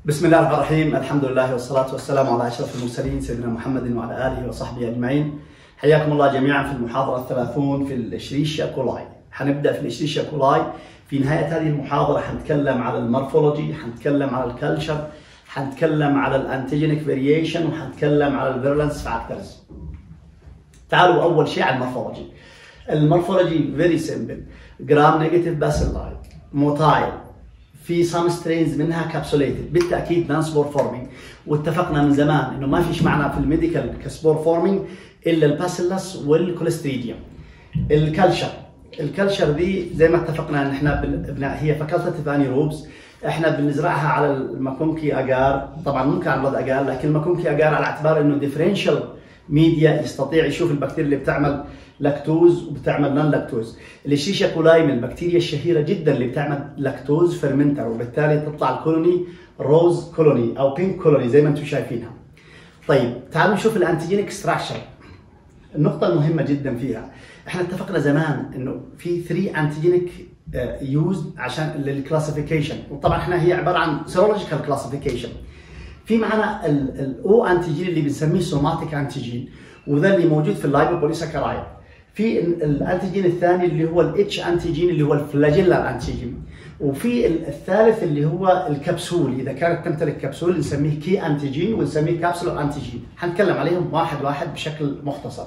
بسم الله الرحمن الرحيم الحمد لله والصلاة والسلام على أشرف المرسلين سيدنا محمد وعلى آله وصحبه أجمعين حياكم الله جميعا في المحاضرة الثلاثون في الإشريشيا كولاي حنبدأ في الإشريشيا كولاي في نهاية هذه المحاضرة حنتكلم على المورفولوجي حنتكلم على الكالتشر حنتكلم على الانتيجينيك فاريشن وحنتكلم على الفيرلنس فاكتورز تعالوا أول شيء على المورفولوجي المورفولوجي فيري سمبل جرام نيجاتيف باسيلاي موتايل في سام سترينز منها كابسوليتد بالتاكيد نان سبور فورمينج واتفقنا من زمان انه ما فيش معنى في الميديكال كسبور فورمينج الا الباسيلس والكوليستريديوم الكلشر الكلشر دي زي ما اتفقنا ان احنا بن... هي فاكولتيف انيروبز احنا بنزرعها على الماكونكي اجار طبعا ممكن على البلد اجار لكن الماكونكي اجار على اعتبار انه ديفرنشال ميديا يستطيع يشوف البكتيريا اللي بتعمل لاكتوز وبتعمل نون لاكتوز الشيشة كولاي من البكتيريا الشهيرة جدا اللي بتعمل لاكتوز فيرمنتر وبالتالي تطلع الكولوني روز كولوني او بينك كولوني زي ما انتم شايفينها طيب تعالوا نشوف الانتيجينيك ستراكشر النقطة المهمة جدا فيها احنا اتفقنا زمان انه في 3 انتيجينيك يوزد عشان للكلاسيفيكيشن وطبعا احنا هي عبارة عن سيرولوجيكال كلاسيفيكيشن في معنا الاو انتيجين اللي بنسميه سوماتيك انتيجين وده اللي موجود في اللايبوبوليساكرايد في الانتيجين الثاني اللي هو الاتش انتيجين اللي هو الفلاجيلر انتيجين وفي الثالث اللي هو الكبسول اذا كانت تمتلك كبسول نسميه كي انتيجين ونسميه كابسولر انتيجين حنتكلم عليهم واحد واحد بشكل مختصر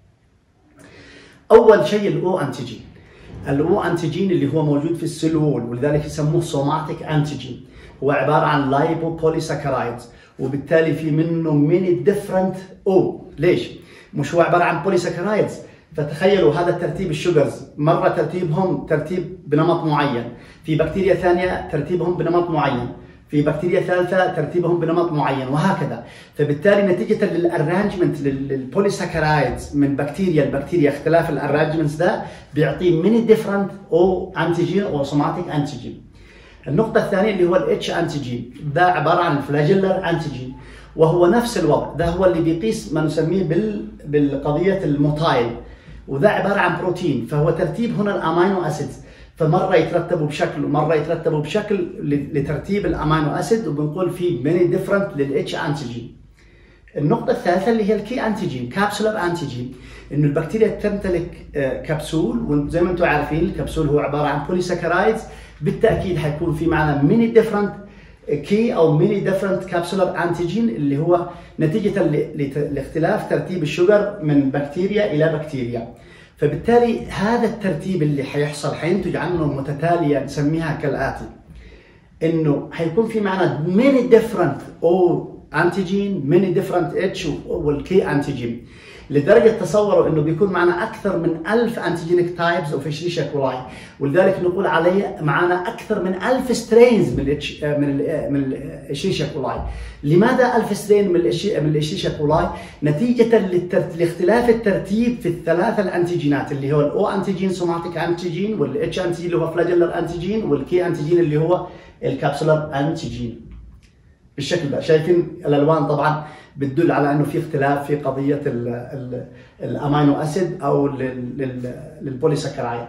اول شيء الاو انتيجين الاو انتيجين اللي هو موجود في السيل وول ولذلك يسموه سوماتيك انتيجين هو عباره عن لايبوبوليساكرايدز وبالتالي في منه ميني ديفرنت او ليش؟ مش هو عباره عن بوليساكرايدز فتخيلوا هذا ترتيب الشوجرز مرة ترتيبهم ترتيب بنمط معين في بكتيريا ثانية ترتيبهم بنمط معين في بكتيريا ثالثة ترتيبهم بنمط معين وهكذا فبالتالي نتيجة للارانجمنت للبوليساكرايدز من بكتيريا لبكتيريا اختلاف الارانجمنتس ده بيعطي ميني ديفرنت او انتيجين او سوماتيك انتيجين النقطة الثانية اللي هو الاتش انتيجين ده عبارة عن فلاجيلر انتيجين وهو نفس الوضع ده هو اللي بيقيس ما نسميه بال... بالقضية الموتايل وده عباره عن بروتين فهو ترتيب هنا الامينو اسيدز فمره يترتبوا بشكل ومره يترتبوا بشكل لترتيب الامينو اسيد وبنقول في ماني ديفرنت للاتش انتيجين النقطة الثالثة اللي هي الكي انتيجين كابسولر انتيجين انه البكتيريا تمتلك كبسول وزي ما انتم عارفين الكبسول هو عبارة عن بوليساكرايدز بالتأكيد حيكون في معنا ميني ديفرنت كي او ميني ديفرنت كابسولر انتيجين اللي هو نتيجه لاختلاف ترتيب الشجر من بكتيريا الى بكتيريا فبالتالي هذا الترتيب اللي حيحصل حينتج عنه متتاليه نسميها كالاتي انه حيكون في معنا ميني ديفرنت او انتيجين ميني ديفرنت اتش والكي انتيجين لدرجه تصوروا انه بيكون معنا اكثر من 1000 انتيجينيك تايبس اوف اشريشيا كولاي ولذلك نقول عليه معنا اكثر من 1000 سترينز من الاتش من ال من الاشريشيا كولاي لماذا 1000 سترين من من الاشريشيا كولاي نتيجه لاختلاف الترتيب في الثلاثه الانتيجينات اللي هو الاو انتيجين سوماتيك انتيجين والاتش انتيجين اللي هو فلاجيلر انتيجين والكي انتيجين اللي هو الكابسولر انتيجين بالشكل ده شايفين الالوان طبعا بتدل على انه في اختلاف في قضيه الامينو اسيد او للبوليساكرايد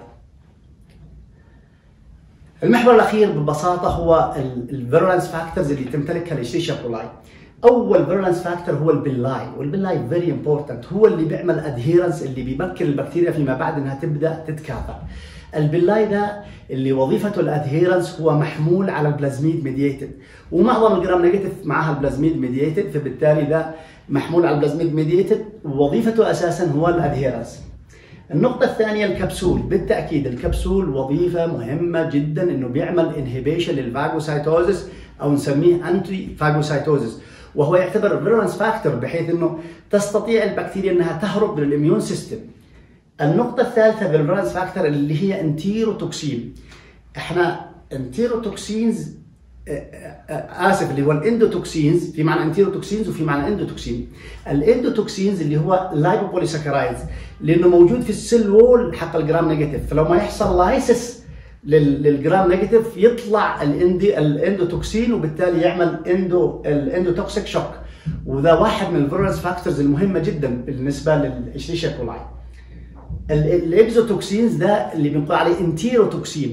المحور الاخير ببساطه هو الفيرولنس فاكتورز اللي تمتلكها الاشريشيا كولاي اول فيرولنس فاكتور هو البلاي والبلاي فيري امبورتنت هو اللي بيعمل ادهيرنس اللي بيمكن البكتيريا فيما بعد انها تبدا تتكاثر البلاي ده اللي وظيفته الادهيرنس هو محمول على البلازميد ميديتد ومعظم الجرام نيجاتيف معها البلازميد ميديتد فبالتالي ده محمول على البلازميد ميديتد ووظيفته اساسا هو الادهيرنس النقطة الثانية الكبسول بالتأكيد الكبسول وظيفة مهمة جدا انه بيعمل انهبيشن للفاجوسايتوزس او نسميه انتي فاجوسايتوزس وهو يعتبر فيرولنس فاكتور بحيث انه تستطيع البكتيريا انها تهرب من الاميون سيستم النقطة الثالثة بالفيرنس فاكتور اللي هي انتيروتوكسين احنا انتيروتوكسينز اسف اللي هو الاندوتوكسينز في معنى انتيروتوكسينز وفي معنى اندوتوكسين الاندوتوكسينز اللي هو لايبوبوليساكرايدز لانه موجود في السيل وول حق الجرام نيجاتيف فلو ما يحصل لايسس للجرام نيجاتيف يطلع الاندي الاندوتوكسين وبالتالي يعمل اندو الاندوتوكسيك شوك وده واحد من الفيرنس فاكتورز المهمه جدا بالنسبه للاشريشيا كولاي الاكزوتوكسينز ده اللي بنقول عليه انتيروتوكسين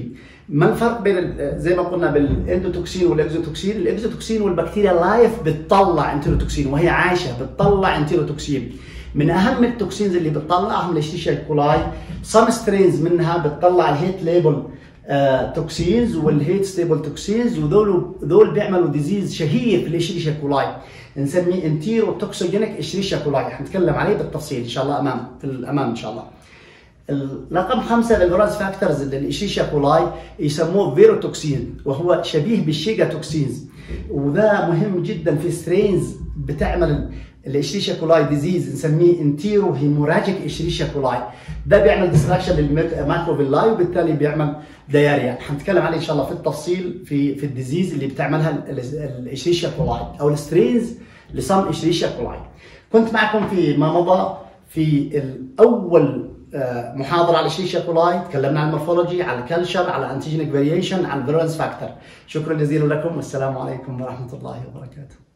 ما الفرق بين ال- زي ما قلنا بالاندوتوكسين والاكزوتوكسين الاكزوتوكسين والبكتيريا لايف بتطلع انتيروتوكسين وهي عايشه بتطلع انتيروتوكسين من اهم التوكسينز اللي بتطلعهم الاشتيشيا كولاي سم سترينز منها بتطلع الهيت ليبل توكسينز والهيت ستيبل توكسينز وذول ذول بيعملوا ديزيز شهير في الاشريشيا كولاي نسميه انتيرو توكسوجينيك اشريشيا كولاي حنتكلم عليه بالتفصيل ان شاء الله امام في الامام ان شاء الله رقم خمسة الفيروس فاكتورز الاشيشيا كولاي يسموه فيروتوكسين وهو شبيه بالشيجا توكسينز وده مهم جدا في سترينز بتعمل الاشريشيا كولاي ديزيز نسميه انتيرو هيموراجيك اشريشيا كولاي ده بيعمل ديستراكشن للماكروفيلاي وبالتالي بيعمل دياريا حنتكلم عليه ان شاء الله في التفصيل في في الديزيز اللي بتعملها الاشريشيا كولاي او السترينز لصم اشريشيا كولاي كنت معكم في ما مضى في الاول آه، محاضره على الشيشه كولاي تكلمنا عن المورفولوجي على الكلشر على انتيجينيك فاريشن عن فيرولنس فاكتور شكرا جزيلا لكم والسلام عليكم ورحمه الله وبركاته